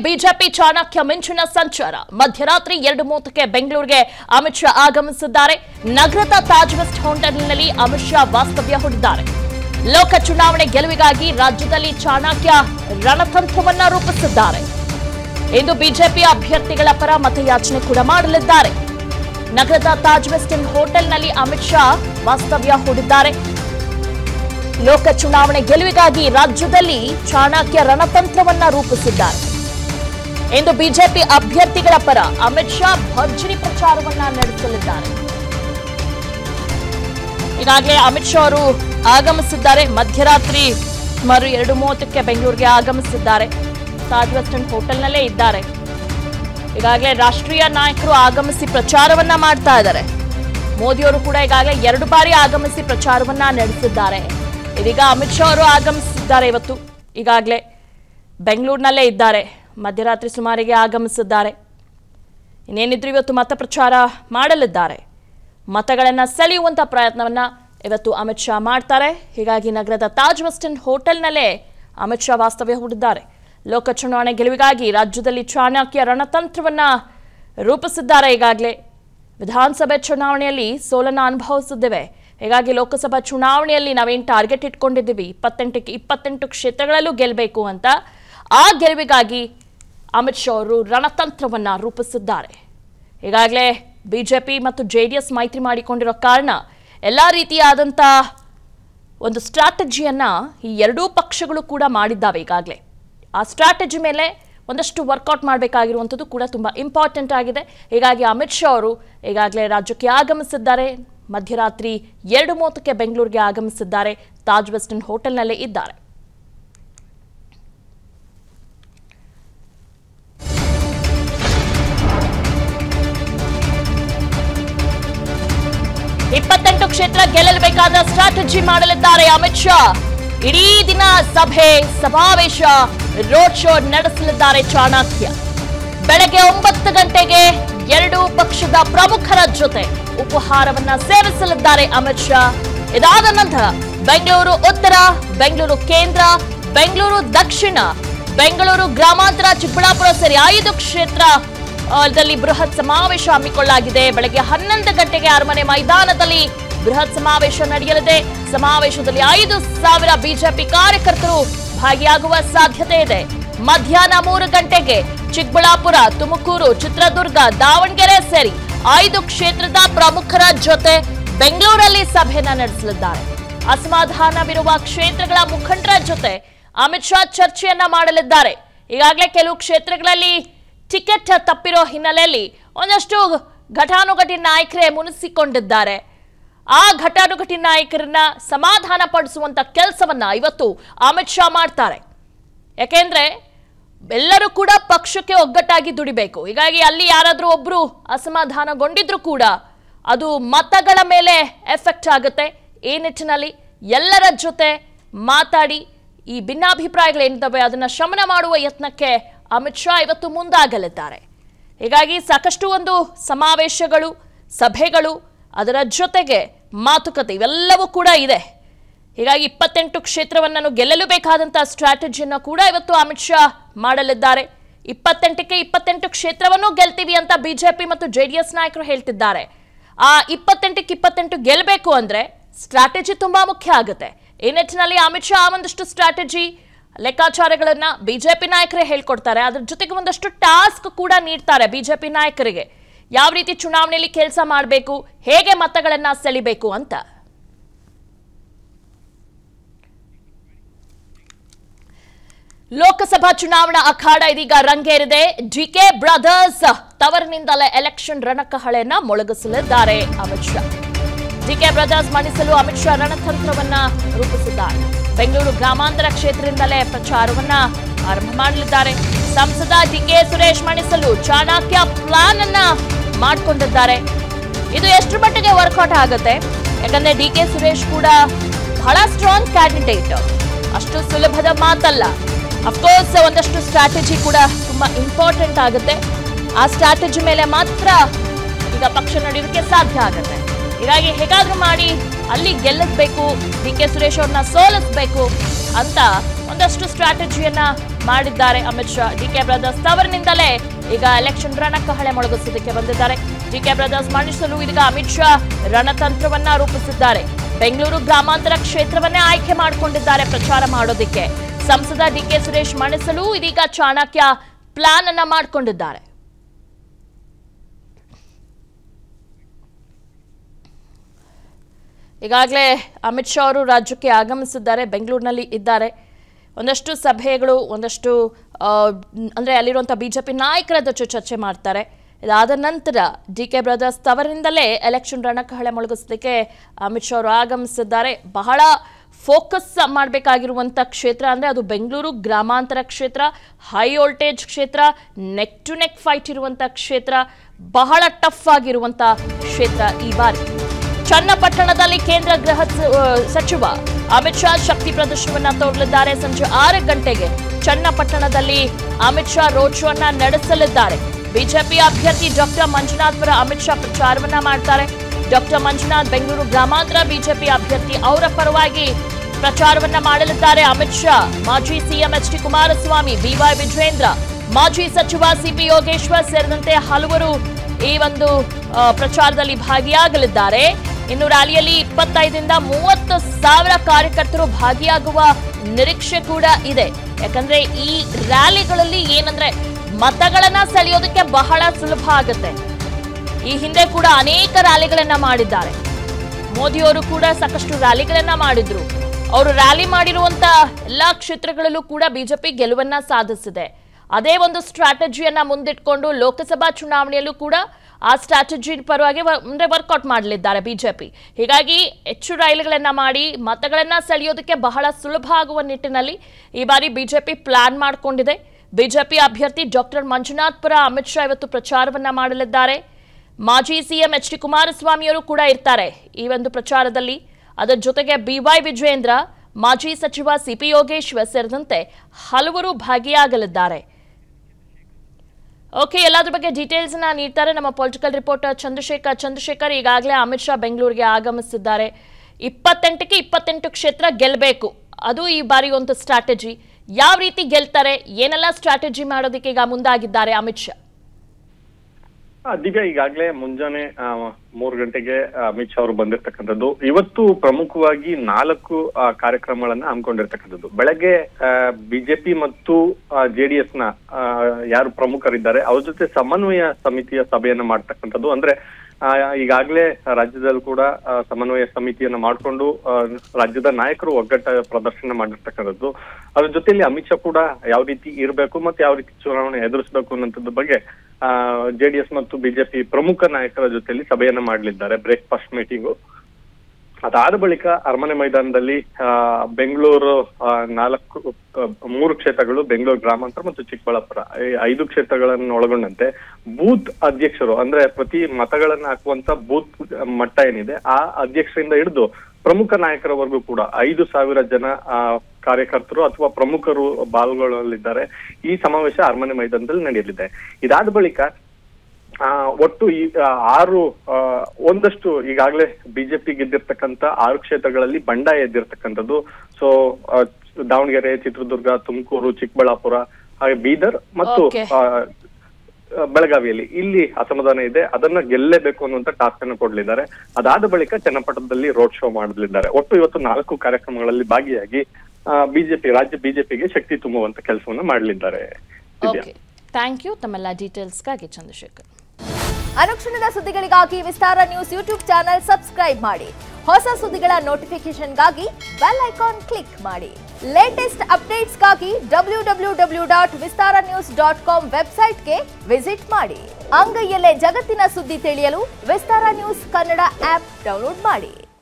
BJP Chanakya ಮಿಂಚಿನ ಸಂಚಾರ ಮಧ್ಯರಾತ್ರಿ ಎರಡು ಮೂವತ್ತಕ್ಕೆ ಬೆಂಗಳೂರಿಗೆ ಅಮಿತ್ ಶಾ ಆಗಮಿಸಿದ್ದಾರೆ ನಗರದ ತಾಜ್ ವೆಸ್ಟ್ ಹೋಟೆಲ್ನಲ್ಲಿ ಅಮಿತ್ ಶಾ ವಾಸ್ತವ್ಯ ಹೂಡಿದ್ದಾರೆ ಲೋಕ ಚುನಾವಣೆ ಗೆಲುವಿಗಾಗಿ ರಾಜ್ಯದಲ್ಲಿ ಚಾಣಕ್ಯ ರಣತಂತ್ರವನ್ನ ರೂಪಿಸಿದ್ದಾರೆ ಇಂದು ಬಿಜೆಪಿ ಅಭ್ಯರ್ಥಿಗಳ ಪರ ಮತಯಾಚನೆ ಕೂಡ ಮಾಡಲಿದ್ದಾರೆ ನಗರದ ತಾಜ್ ವೆಸ್ಟ್ ಎಂಡ್ ಹೋಟೆಲ್ನಲ್ಲಿ ಅಮಿತ್ ಶಾ ವಾಸ್ತವ್ಯ ಹೂಡಿದ್ದಾರೆ ಲೋಕ ಚುನಾವಣೆ ಗೆಲುವಿಗಾಗಿ ರಾಜ್ಯದಲ್ಲಿ ಚಾಣಕ್ಯ ರಣತಂತ್ರವನ್ನ ರೂಪಿಸಿದ್ದಾರೆ ಇಂದು ಬಿಜೆಪಿ ಅಭ್ಯರ್ಥಿಗಳ ಪರ ಅಮಿತ್ ಶಾ ಭರ್ಜರಿ ಪ್ರಚಾರವನ್ನ ನಡೆಸಲಿದ್ದಾರೆ ಈಗಾಗಲೇ ಅಮಿತ್ ಶಾ ಅವರು ಆಗಮಿಸಿದ್ದಾರೆ ಮಧ್ಯರಾತ್ರಿ ಸುಮಾರು ಎರಡು ಮೂವತ್ತಕ್ಕೆ ಬೆಂಗಳೂರಿಗೆ ಆಗಮಿಸಿದ್ದಾರೆ ತಾಜ್ ವೆಸ್ಟ್ ಎಂಡ್ ಹೋಟೆಲ್ನಲ್ಲೇ ಇದ್ದಾರೆ ಈಗಾಗಲೇ ರಾಷ್ಟ್ರೀಯ ನಾಯಕರು ಆಗಮಿಸಿ ಪ್ರಚಾರವನ್ನ ಮಾಡ್ತಾ ಇದ್ದಾರೆ ಮೋದಿಯವರು ಕೂಡ ಈಗಾಗಲೇ ಎರಡು ಬಾರಿ ಆಗಮಿಸಿ ಪ್ರಚಾರವನ್ನ ನಡೆಸಿದ್ದಾರೆ ಇದೀಗ ಅಮಿತ್ ಶಾ ಅವರು ಆಗಮಿಸಿದ್ದಾರೆ ಇವತ್ತು ಈಗಾಗಲೇ ಬೆಂಗಳೂರಿನಲ್ಲೇ ಇದ್ದಾರೆ ಮಧ್ಯರಾತ್ರಿ ಸುಮಾರಿಗೆ ಆಗಮಿಸಿದ್ದಾರೆ ಇನ್ನೇನಿದ್ರು ಇವತ್ತು ಮತ ಪ್ರಚಾರ ಮಾಡಲಿದ್ದಾರೆ ಮತಗಳನ್ನು ಸೆಳೆಯುವಂಥ ಪ್ರಯತ್ನವನ್ನ ಇವತ್ತು ಅಮಿತ್ ಶಾ ಮಾಡ್ತಾರೆ ಹೀಗಾಗಿ ನಗರದ ತಾಜ್ ವೆಸ್ಟ್ ಎಂಡ್ ಹೋಟೆಲ್ನಲ್ಲೇ ಅಮಿತ್ ಶಾ ವಾಸ್ತವ್ಯ ಹೂಡಿದ್ದಾರೆ ಲೋಕ ಚುನಾವಣೆ ಗೆಲುವಿಗಾಗಿ ರಾಜ್ಯದಲ್ಲಿ ಚಾಣಕ್ಯ ರಣತಂತ್ರವನ್ನ ರೂಪಿಸಿದ್ದಾರೆ ಈಗಾಗಲೇ ವಿಧಾನಸಭೆ ಚುನಾವಣೆಯಲ್ಲಿ ಸೋಲನ್ನ ಅನುಭವಿಸಿದ್ದೇವೆ ಹೀಗಾಗಿ ಲೋಕಸಭಾ ಚುನಾವಣೆಯಲ್ಲಿ ನಾವೇನು ಟಾರ್ಗೆಟ್ ಇಟ್ಕೊಂಡಿದ್ದೀವಿ ಇಪ್ಪತ್ತೆಂಟಕ್ಕೆ ಇಪ್ಪತ್ತೆಂಟು ಕ್ಷೇತ್ರಗಳಲ್ಲೂ ಗೆಲ್ಲಬೇಕು ಅಂತ ಆ ಗೆಲುವಿಗಾಗಿ ಅಮಿತ್ ಶಾ ಅವರು ರಣತಂತ್ರವನ್ನ ರೂಪಿಸಿದ್ದಾರೆ ಈಗಾಗಲೇ ಬಿಜೆಪಿ ಮತ್ತು ಜೆ ಡಿ ಎಸ್ ಮೈತ್ರಿ ಮಾಡಿಕೊಂಡಿರೋ ಕಾರಣ ಎಲ್ಲ ರೀತಿಯಾದಂಥ ಒಂದು ಸ್ಟ್ರಾಟಜಿಯನ್ನ ಈ ಎರಡೂ ಪಕ್ಷಗಳು ಕೂಡ ಮಾಡಿದ್ದಾವೆ ಈಗಾಗಲೇ ಆ ಸ್ಟ್ರಾಟಜಿ ಮೇಲೆ ಒಂದಷ್ಟು ವರ್ಕೌಟ್ ಮಾಡಬೇಕಾಗಿರುವಂಥದ್ದು ಕೂಡ ತುಂಬ ಇಂಪಾರ್ಟೆಂಟ್ ಆಗಿದೆ ಹೀಗಾಗಿ ಅಮಿತ್ ಶಾ ಅವರು ಈಗಾಗಲೇ ರಾಜ್ಯಕ್ಕೆ ಆಗಮಿಸಿದ್ದಾರೆ ಮಧ್ಯರಾತ್ರಿ ಎರಡು ಮೂವತ್ತಕ್ಕೆ ಬೆಂಗಳೂರಿಗೆ ಆಗಮಿಸಿದ್ದಾರೆ ತಾಜ್ ವೆಸ್ಟರ್ನ್ ಹೋಟೆಲ್ನಲ್ಲೇ ಇದ್ದಾರೆ ಇಪ್ಪತ್ತೆಂಟು ಕ್ಷೇತ್ರ ಗೆಲ್ಲಬೇಕಾದ ಸ್ಟ್ರಾಟಜಿ ಮಾಡಲಿದ್ದಾರೆ ಅಮಿತ್ ಶಾ ಇಡೀ ದಿನ ಸಭೆ ಸಮಾವೇಶ ರೋಡ್ ಶೋ ನಡೆಸಲಿದ್ದಾರೆ ಚಾಣಕ್ಯ ಬೆಳಗ್ಗೆ ಒಂಬತ್ತು ಗಂಟೆಗೆ ಎರಡು ಪಕ್ಷದ ಪ್ರಮುಖರ ಜೊತೆ ಉಪಹಾರವನ್ನ ಸೇವಿಸಲಿದ್ದಾರೆ ಅಮಿತ್ ಶಾ ಇದಾದ ನಂತರ ಬೆಂಗಳೂರು ಉತ್ತರ ಬೆಂಗಳೂರು ಕೇಂದ್ರ ಬೆಂಗಳೂರು ದಕ್ಷಿಣ ಬೆಂಗಳೂರು ಗ್ರಾಮಾಂತರ ಚಿಕ್ಕಬಳ್ಳಾಪುರ ಸೇರಿ ಐದು ಕ್ಷೇತ್ರ ಆ, ದಲ್ಲಿ ಬೃಹತ್ ಸಮಾವೇಶ ಹಮ್ಮಿಕೊಳ್ಳಲಾಗಿದೆ ಬೆಳಗ್ಗೆ ಹನ್ನೊಂದು ಗಂಟೆಗೆ ಅರಮನೆ ಮೈದಾನದಲ್ಲಿ ಬೃಹತ್ ಸಮಾವೇಶ ನಡೆಯಲಿದೆ ಸಮಾವೇಶದಲ್ಲಿ ಐದು ಸಾವಿರ ಬಿಜೆಪಿ ಕಾರ್ಯಕರ್ತರು ಭಾಗಿಯಾಗುವ ಸಾಧ್ಯತೆ ಇದೆ ಮಧ್ಯಾಹ್ನ ಮೂರು ಗಂಟೆಗೆ ಚಿಕ್ಕಬಳ್ಳಾಪುರ ತುಮಕೂರು ಚಿತ್ರದುರ್ಗ ದಾವಣಗೆರೆ ಸೇರಿ ಐದು ಕ್ಷೇತ್ರದ ಪ್ರಮುಖರ ಜೊತೆ ಬೆಂಗಳೂರಲ್ಲಿ ಸಭೆಯನ್ನ ನಡೆಸಲಿದ್ದಾರೆ ಅಸಮಾಧಾನವಿರುವ ಕ್ಷೇತ್ರಗಳ ಮುಖಂಡರ ಜೊತೆ ಅಮಿತ್ ಶಾ ಚರ್ಚೆಯನ್ನ ಮಾಡಲಿದ್ದಾರೆ ಈಗಾಗಲೇ ಕೆಲವು ಕ್ಷೇತ್ರಗಳಲ್ಲಿ ಟಿಕೆಟ್ ತಪ್ಪಿರೋ ಹಿನ್ನೆಲೆಯಲ್ಲಿ ಒಂದಷ್ಟು ಘಟಾನುಘಟಿ ನಾಯಕರೇ ಮುನಿಸಿಕೊಂಡಿದ್ದಾರೆ ಆ ಘಟಾನುಘಟಿ ನಾಯಕರನ್ನ ಸಮಾಧಾನ ಪಡಿಸುವಂತ ಕೆಲಸವನ್ನ ಇವತ್ತು ಅಮಿತ್ ಶಾ ಮಾಡ್ತಾರೆ ಯಾಕೆಂದ್ರೆ ಎಲ್ಲರೂ ಕೂಡ ಪಕ್ಷಕ್ಕೆ ಒಗ್ಗಟ್ಟಾಗಿ ದುಡಿಬೇಕು ಹೀಗಾಗಿ ಅಲ್ಲಿ ಯಾರಾದರೂ ಒಬ್ರು ಅಸಮಾಧಾನಗೊಂಡಿದ್ರು ಕೂಡ ಅದು ಮತಗಳ ಮೇಲೆ ಎಫೆಕ್ಟ್ ಆಗುತ್ತೆ ಈ ನಿಟ್ಟಿನಲ್ಲಿ ಎಲ್ಲರ ಜೊತೆ ಮಾತಾಡಿ ಈ ಭಿನ್ನಾಭಿಪ್ರಾಯಗಳೇನಿದ್ದಾವೆ ಅದನ್ನ ಶಮನ ಮಾಡುವ ಯತ್ನಕ್ಕೆ ಅಮಿತ್ ಶಾ ಇವತ್ತು ಮುಂದಾಗಲಿದ್ದಾರೆ ಹೀಗಾಗಿ ಸಾಕಷ್ಟು ಒಂದು ಸಮಾವೇಶಗಳು ಸಭೆಗಳು ಅದರ ಜೊತೆಗೆ ಮಾತುಕತೆ ಇವೆಲ್ಲವೂ ಕೂಡ ಇದೆ ಹೀಗಾಗಿ ಇಪ್ಪತ್ತೆಂಟು ಕ್ಷೇತ್ರವನ್ನು ಗೆಲ್ಲಲು ಬೇಕಾದಂತಹ ಸ್ಟ್ರಾಟಜಿಯನ್ನು ಕೂಡ ಇವತ್ತು ಅಮಿತ್ ಶಾ ಮಾಡಲಿದ್ದಾರೆ ಇಪ್ಪತ್ತೆಂಟಕ್ಕೆ ಇಪ್ಪತ್ತೆಂಟು ಕ್ಷೇತ್ರವನ್ನು ಗೆಲ್ತೀವಿ ಅಂತ ಬಿಜೆಪಿ ಮತ್ತು ಜೆಡಿಎಸ್ ನಾಯಕರು ಹೇಳ್ತಿದ್ದಾರೆ ಆ ಇಪ್ಪತ್ತೆಂಟಕ್ಕೆ ಇಪ್ಪತ್ತೆಂಟು ಗೆಲ್ಲಬೇಕು ಅಂದ್ರೆ ಸ್ಟ್ರಾಟಜಿ ತುಂಬಾ ಮುಖ್ಯ ಆಗುತ್ತೆ ಈ ನಿಟ್ಟಿನಲ್ಲಿ ಅಮಿತ್ ಶಾ ಆ ಒಂದಷ್ಟು ಸ್ಟ್ರಾಟಜಿ ಲೆಕ್ಕಾಚಾರಗಳನ್ನ ಬಿಜೆಪಿ ನಾಯಕರೇ ಹೇಳ್ಕೊಡ್ತಾರೆ ಅದ್ರ ಜೊತೆಗೆ ಒಂದಷ್ಟು ಟಾಸ್ಕ್ ಕೂಡ ನೀಡ್ತಾರೆ ಬಿಜೆಪಿ ನಾಯಕರಿಗೆ ಯಾವ ರೀತಿ ಚುನಾವಣೆಯಲ್ಲಿ ಕೆಲಸ ಮಾಡಬೇಕು ಹೇಗೆ ಮತಗಳನ್ನ ಸೆಳಿಬೇಕು ಅಂತ ಲೋಕಸಭಾ ಚುನಾವಣಾ ಅಖಾಡ ಇದೀಗ ರಂಗೇರಿದೆ ಡಿಕೆ ಬ್ರದರ್ಸ್ ತವರಿನಿಂದಲೇ ಎಲೆಕ್ಷನ್ ರಣಕಹಳೆಯನ್ನ ಮೊಳಗಿಸಲಿದ್ದಾರೆ ಅಮಿತ್ ಶಾ ಡಿಕೆ ಬ್ರದರ್ಸ್ ಮಣಿಸಲು ಅಮಿತ್ ಶಾ ರಣತಂತ್ರವನ್ನ ರೂಪಿಸಿದ್ದಾರೆ ಬೆಂಗಳೂರು ಗ್ರಾಮಾಂತರ ಕ್ಷೇತ್ರದಿಂದಲೇ ಪ್ರಚಾರವನ್ನ ಆರಂಭ ಮಾಡಲಿದ್ದಾರೆ ಸಂಸದ ಡಿಕೆ ಸುರೇಶ್ ಮಣಿಸಲು ಚಾಣಕ್ಯ ಪ್ಲಾನ್ ಅನ್ನ ಮಾಡಿಕೊಂಡಿದ್ದಾರೆ ಇದು ಎಷ್ಟು ಮಟ್ಟಿಗೆ ವರ್ಕೌಟ್ ಆಗುತ್ತೆ ಯಾಕಂದ್ರೆ ಡಿ ಕೆ ಸುರೇಶ್ ಕೂಡ ಬಹಳ ಸ್ಟ್ರಾಂಗ್ ಕ್ಯಾಂಡಿಡೇಟ್ ಅಷ್ಟು ಸುಲಭದ ಮಾತಲ್ಲ ಅಫ್ಕೋರ್ಸ್ ಒಂದಷ್ಟು ಸ್ಟ್ರಾಟಜಿ ಕೂಡ ತುಂಬಾ ಇಂಪಾರ್ಟೆಂಟ್ ಆಗುತ್ತೆ ಆ ಸ್ಟ್ರಾಟಜಿ ಮೇಲೆ ಮಾತ್ರ ಈಗ ಪಕ್ಷ ನಡೆಯೋದಕ್ಕೆ ಸಾಧ್ಯ ಆಗುತ್ತೆ ಹೀಗಾಗಿ ಹೇಗಾದ್ರೂ ಮಾಡಿ ಅಲ್ಲಿ ಗೆಲ್ಲಿಸ್ಬೇಕು ಡಿ ಕೆ ಸುರೇಶ್ ಅವ್ರನ್ನ ಸೋಲಿಸ್ಬೇಕು ಅಂತ ಒಂದಷ್ಟು ಸ್ಟ್ರಾಟಜಿಯನ್ನ ಮಾಡಿದ್ದಾರೆ Amit Shah D K brothers ತವರಿನಿಂದಲೇ ಈಗ ಎಲೆಕ್ಷನ್ ರಣಕಹಳೆ ಮೊಳಗಿಸೋದಕ್ಕೆ ಬಂದಿದ್ದಾರೆ ಡಿ ಕೆ ಬ್ರದರ್ಸ್ ಮಣಿಸಲು ಇದೀಗ ಅಮಿತ್ ಶಾ ರಣತಂತ್ರವನ್ನ ರೂಪಿಸಿದ್ದಾರೆ ಬೆಂಗಳೂರು ಗ್ರಾಮಾಂತರ ಕ್ಷೇತ್ರವನ್ನೇ ಆಯ್ಕೆ ಮಾಡಿಕೊಂಡಿದ್ದಾರೆ ಪ್ರಚಾರ ಮಾಡೋದಕ್ಕೆ ಸಂಸದ ಡಿ ಕೆ ಸುರೇಶ್ ಮಣಿಸಲು ಇದೀಗ ಚಾಣಕ್ಯ ಪ್ಲಾನ್ ಅನ್ನ ಮಾಡಿಕೊಂಡಿದ್ದಾರೆ ಈಗಾಗಲೇ ಅಮಿತ್ ಶಾ ಅವರು ರಾಜ್ಯಕ್ಕೆ ಆಗಮಿಸಿದ್ದಾರೆ ಬೆಂಗಳೂರಿನಲ್ಲಿ ಇದ್ದಾರೆ ಒಂದಷ್ಟು ಸಭೆಗಳು ಒಂದಷ್ಟು ಆ, ಅಂದ್ರೆ ಅಲ್ಲಿರುವಂಥ ಬಿಜೆಪಿ ನಾಯಕರ ಜೊತೆ ಚರ್ಚೆ ಮಾಡ್ತಾರೆ ಇದಾದ ನಂತರ ಡಿ ಕೆ ಬ್ರದರ್ಸ್ ತವರಿಂದಲೇ ಎಲೆಕ್ಷನ್ ರಣಕಹಳೆ ಮೊಳಗಿಸಲಿಕ್ಕೆ ಅಮಿತ್ ಶಾ ಅವರು ಆಗಮಿಸಿದ್ದಾರೆ ಬಹಳ ಫೋಕಸ್ ಮಾಡಬೇಕಾಗಿರುವಂಥ ಕ್ಷೇತ್ರ ಅಂದರೆ ಅದು ಬೆಂಗಳೂರು ಗ್ರಾಮಾಂತರ ಕ್ಷೇತ್ರ ಹೈ ವೋಲ್ಟೇಜ್ ಕ್ಷೇತ್ರ ನೆಕ್ ಟು ನೆಕ್ ಫೈಟ್ ಇರುವಂಥ ಕ್ಷೇತ್ರ ಬಹಳ ಟಫ್ ಆಗಿರುವಂಥ ಕ್ಷೇತ್ರ ಈ ಬಾರಿ ಚನ್ನಪಟ್ಟಣದಲ್ಲಿ ಕೇಂದ್ರ ಗೃಹ ಸ- ಆ, ಸಚಿವ ಅಮಿತ್ ಶಾ ಶಕ್ತಿ ಪ್ರದರ್ಶನವನ್ನ ತೋರಲಿದ್ದಾರೆ ಸಂಜೆ ಆರು ಗಂಟೆಗೆ ಚನ್ನಪಟ್ಟಣದಲ್ಲಿ ಅಮಿತ್ ಶಾ ರೋಡ್ ಶೋ ಅನ್ನ ನಡೆಸಲಿದ್ದಾರೆ ಬಿಜೆಪಿ ಅಭ್ಯರ್ಥಿ ಡಾಕ್ಟರ್ ಮಂಜುನಾಥ್ ಪರ ಅಮಿತ್ ಶಾ ಪ್ರಚಾರವನ್ನ ಮಾಡ್ತಾರೆ ಡಾಕ್ಟರ್ ಮಂಜುನಾಥ್ ಬೆಂಗಳೂರು ಗ್ರಾಮಾಂತರ ಬಿಜೆಪಿ ಅಭ್ಯರ್ಥಿ ಅವರ ಪರವಾಗಿ ಪ್ರಚಾರವನ್ನ ಮಾಡಲಿದ್ದಾರೆ ಅಮಿತ್ ಶಾ ಮಾಜಿ CM H D Kumaraswamy BY Vijayendra ಮಾಜಿ ಸಚಿವ ಸಿಪಿ ಯೋಗೇಶ್ವರ್ ಸೇರಿದಂತೆ ಹಲವರು ಈ ಒಂದು ಆ, ಪ್ರಚಾರದಲ್ಲಿ ಭಾಗಿಯಾಗಲಿದ್ದಾರೆ ಇನ್ನು ರ್ಯಾಲಿಯಲ್ಲಿ ಇಪ್ಪತ್ತೈದರಿಂದ ಮೂವತ್ತು ಸಾವಿರ ಕಾರ್ಯಕರ್ತರು ಭಾಗಿಯಾಗುವ ನಿರೀಕ್ಷೆ ಕೂಡ ಇದೆ ಯಾಕಂದ್ರೆ ಈ ರ್ಯಾಲಿಗಳಲ್ಲಿ ಏನಂದ್ರೆ ಮತಗಳನ್ನ ಸೆಳೆಯೋದಕ್ಕೆ ಬಹಳ ಸುಲಭ ಆಗುತ್ತೆ ಈ ಹಿಂದೆ ಕೂಡ ಅನೇಕ ರ್ಯಾಲಿಗಳನ್ನ ಮಾಡಿದ್ದಾರೆ ಮೋದಿಯವರು ಕೂಡ ಸಾಕಷ್ಟು ರ್ಯಾಲಿಗಳನ್ನ ಮಾಡಿದ್ರು ಅವರು ರ್ಯಾಲಿ ಮಾಡಿರುವಂತ ಎಲ್ಲಾ ಕ್ಷೇತ್ರಗಳಲ್ಲೂ ಕೂಡ ಬಿಜೆಪಿ ಗೆಲುವನ್ನ ಸಾಧಿಸಿದೆ ಅದೇ ಒಂದು ಸ್ಟ್ರಾಟಜಿಯನ್ನ ಮುಂದಿಟ್ಕೊಂಡು ಲೋಕಸಭಾ ಚುನಾವಣೆಯಲ್ಲೂ ಕೂಡ ಆ ಸ್ಟ್ರಾಟಜಿ ಪರವಾಗಿ ವ- ಅಂದ್ರೆ ವರ್ಕೌಟ್ ಮಾಡಲಿದ್ದಾರೆ ಬಿಜೆಪಿ ಹೀಗಾಗಿ ಹೆಚ್ಚು ರೈಲುಗಳನ್ನ ಮಾಡಿ ಮತಗಳನ್ನ ಸೆಳೆಯೋದಕ್ಕೆ ಬಹಳ ಸುಲಭ ಆಗುವ ನಿಟ್ಟಿನಲ್ಲಿ ಈ ಬಾರಿ ಬಿಜೆಪಿ ಪ್ಲಾನ್ ಮಾಡಿಕೊಂಡಿದೆ ಬಿಜೆಪಿ ಅಭ್ಯರ್ಥಿ ಡಾಕ್ಟರ್ ಮಂಜುನಾಥ್ ಪುರ ಅಮಿತ್ ಶಾ ಇವತ್ತು ಪ್ರಚಾರವನ್ನ ಮಾಡಲಿದ್ದಾರೆ ಮಾಜಿ ಸಿಎಂ ಎಚ್ ಡಿ ಕುಮಾರಸ್ವಾಮಿಯವರು ಕೂಡ ಇರ್ತಾರೆ ಈ ಒಂದು ಪ್ರಚಾರದಲ್ಲಿ ಅದರ ಜೊತೆಗೆ ಬಿವೈ ವಿಜೇಂದ್ರ ಮಾಜಿ ಸಚಿವ ಸಿಪಿ ಯೋಗೇಶ್ವರ್ ಸೇರಿದಂತೆ ಹಲವರು ಭಾಗಿಯಾಗಲಿದ್ದಾರೆ ಓಕೆ ಎಲ್ಲದ್ರ ಬಗ್ಗೆ ಡೀಟೇಲ್ಸ್ ನ ನೀಡ್ತಾರೆ ನಮ್ಮ ಪೊಲಿಟಿಕಲ್ ರಿಪೋರ್ಟರ್ ಚಂದ್ರಶೇಖರ್ ಚಂದ್ರಶೇಖರ್ ಈಗಾಗಲೇ ಅಮಿತ್ ಶಾ ಬೆಂಗಳೂರಿಗೆ ಆಗಮಿಸಿದ್ದಾರೆ ಇಪ್ಪತ್ತೆಂಟಕ್ಕೆ ಇಪ್ಪತ್ತೆಂಟು ಕ್ಷೇತ್ರ ಗೆಲ್ಲಬೇಕು ಅದು ಈ ಬಾರಿ ಒಂದು ಸ್ಟ್ರಾಟಜಿ ಯಾವ ರೀತಿ ಗೆಲ್ತಾರೆ ಏನೆಲ್ಲ ಸ್ಟ್ರಾಟಜಿ ಮಾಡೋದಕ್ಕೆ ಈಗ ಮುಂದಾಗಿದ್ದಾರೆ ಅಮಿತ್ ಶಾ ಆ, ದಿವ್ಯಾ ಈಗಾಗಲೇ ಮುಂಜಾನೆ ಆ, ಮೂರು ಗಂಟೆಗೆ ಆ, ಅಮಿತ್ ಶಾ ಅವರು ಬಂದಿರ್ತಕ್ಕಂಥದ್ದು ಇವತ್ತು ಪ್ರಮುಖವಾಗಿ ನಾಲ್ಕು ಆ, ಕಾರ್ಯಕ್ರಮಗಳನ್ನ ಹಮ್ಮಿಕೊಂಡಿರ್ತಕ್ಕಂಥದ್ದು ಬೆಳಗ್ಗೆ ಬಿಜೆಪಿ ಮತ್ತು ಜೆಡಿಎಸ್ ನ ಆ, ಯಾರು ಪ್ರಮುಖರಿದ್ದಾರೆ ಅವ್ರ ಜೊತೆ ಸಮನ್ವಯ ಸಮಿತಿಯ ಸಭೆಯನ್ನ ಮಾಡ್ತಕ್ಕಂಥದ್ದು ಅಂದ್ರೆ ಆ, ಈಗಾಗಲೇ ರಾಜ್ಯದಲ್ಲೂ ಕೂಡ ಆ, ಸಮನ್ವಯ ಸಮಿತಿಯನ್ನ ಮಾಡಿಕೊಂಡು ರಾಜ್ಯದ ನಾಯಕರು ಒಗ್ಗಟ್ಟ ಪ್ರದರ್ಶನ ಮಾಡಿರ್ತಕ್ಕಂಥದ್ದು ಅದ್ರ ಜೊತೆಯಲ್ಲಿ ಅಮಿತ್ ಶಾ ಕೂಡ ಯಾವ ರೀತಿ ಇರಬೇಕು ಮತ್ತೆ ಯಾವ ರೀತಿ ಚುನಾವಣೆ ಎದುರಿಸಬೇಕು ಅನ್ನೋಂಥದ್ದು ಬಗ್ಗೆ ಜೆಡಿಎಸ್ ಮತ್ತು ಬಿಜೆಪಿ ಪ್ರಮುಖ ನಾಯಕರ ಜೊತೆಯಲ್ಲಿ ಸಭೆಯನ್ನ ಮಾಡಲಿದ್ದಾರೆ ಬ್ರೇಕ್ಫಾಸ್ಟ್ ಮೀಟಿಂಗು ಅದಾದ ಬಳಿಕ ಅರಮನೆ ಮೈದಾನದಲ್ಲಿ ಆ, ಬೆಂಗಳೂರು ಆ, ನಾಲ್ಕು ಆ, ಮೂರು ಕ್ಷೇತ್ರಗಳು ಬೆಂಗಳೂರು ಗ್ರಾಮಾಂತರ ಮತ್ತು ಚಿಕ್ಕಬಳ್ಳಾಪುರ ಈ ಐದು ಕ್ಷೇತ್ರಗಳನ್ನು ಒಳಗೊಂಡಂತೆ ಬೂತ್ ಅಧ್ಯಕ್ಷರು ಅಂದ್ರೆ ಪ್ರತಿ ಮತಗಳನ್ನ ಹಾಕುವಂತ ಬೂತ್ ಮಟ್ಟ ಏನಿದೆ ಆ ಅಧ್ಯಕ್ಷರಿಂದ ಹಿಡಿದು ಪ್ರಮುಖ ನಾಯಕರವರೆಗೂ ಕೂಡ ಐದು ಸಾವಿರ ಜನ ಆ, ಕಾರ್ಯಕರ್ತರು ಅಥವಾ ಪ್ರಮುಖರು ಪಾಲ್ಗೊಳ್ಳಲಿದ್ದಾರೆ ಈ ಸಮಾವೇಶ ಅರಮನೆ ಮೈದಾನದಲ್ಲಿ ನಡೆಯಲಿದೆ ಇದಾದ ಬಳಿಕ ಆ, ಒಟ್ಟು ಈ ಆ, ಆರು ಆ, ಒಂದಷ್ಟು ಈಗಾಗಲೇ ಬಿಜೆಪಿ ಗೆದ್ದಿರ್ತಕ್ಕಂಥ ಆರು ಕ್ಷೇತ್ರಗಳಲ್ಲಿ ಬಂಡಾಯ ಎದ್ದಿರ್ತಕ್ಕಂಥದ್ದು ಸೊ ದಾವಣಗೆರೆ ಚಿತ್ರದುರ್ಗ ತುಮಕೂರು ಚಿಕ್ಕಬಳ್ಳಾಪುರ ಹಾಗೆ ಬೀದರ್ ಮತ್ತು Okay. ಆ, ಆ, ಬೆಳಗಾವಿಯಲ್ಲಿ ಇಲ್ಲಿ ಅಸಮಾಧಾನ ಇದೆ ಅದನ್ನ ಗೆಲ್ಲೇಬೇಕು ಅನ್ನುವಂತ ಟಾಸ್ಕ್ ಅನ್ನು ಕೊಡ್ಲಿದ್ದಾರೆ ಅದಾದ ಬಳಿಕ ಚನ್ನಪಟ್ಟಣದಲ್ಲಿ ರೋಡ್ ಶೋ ಮಾಡಲಿದ್ದಾರೆ ಒಟ್ಟು ಇವತ್ತು ನಾಲ್ಕು ಕಾರ್ಯಕ್ರಮಗಳಲ್ಲಿ ಭಾಗಿಯಾಗಿ ಬಿಜೆಪಿ ರಾಜ್ಯ ಬಿಜೆಪಿಗೆ ಶಕ್ತಿ ತುಂಬುವಂತ ಕೆಲಸವನ್ನ ಮಾಡಲಿದ್ದಾರೆ ದಿವ್ಯಾ ಓಕೆ ಥ್ಯಾಂಕ್ ಯು ತಮ್ಮೆಲ್ಲ ಡೀಟೇಲ್ಸ್ಗಾಗಿ ಚಂದ್ರಶೇಖರ್ ಅನುಕ್ಷಣದ ಸುದ್ದಿಗಳಿಗಾಗಿ Vistara news YouTube channel subscribe ಮಾಡಿ ಹೊಸ ಸುದ್ದಿಗಳ ನೋಟಿಫಿಕೇಶನ್ಗಾಗಿ ಬೆಲ್ ಐಕಾನ್ ಕ್ಲಿಕ್ ಮಾಡಿ ಲೇಟೆಸ್ಟ್ ಅಪ್ಡೇಟ್ಸ್ಗಾಗಿ W W W dot Vistara news dot com ವೆಬ್ಸೈಟ್ಗೆ ವಿಸಿಟ್ ಮಾಡಿ ಅಂಗೈಯಲ್ಲೇ ಜಗತ್ತಿನ ಸುದ್ದಿ ತಿಳಿಯಲು Vistara news Kannada app download ಮಾಡಿ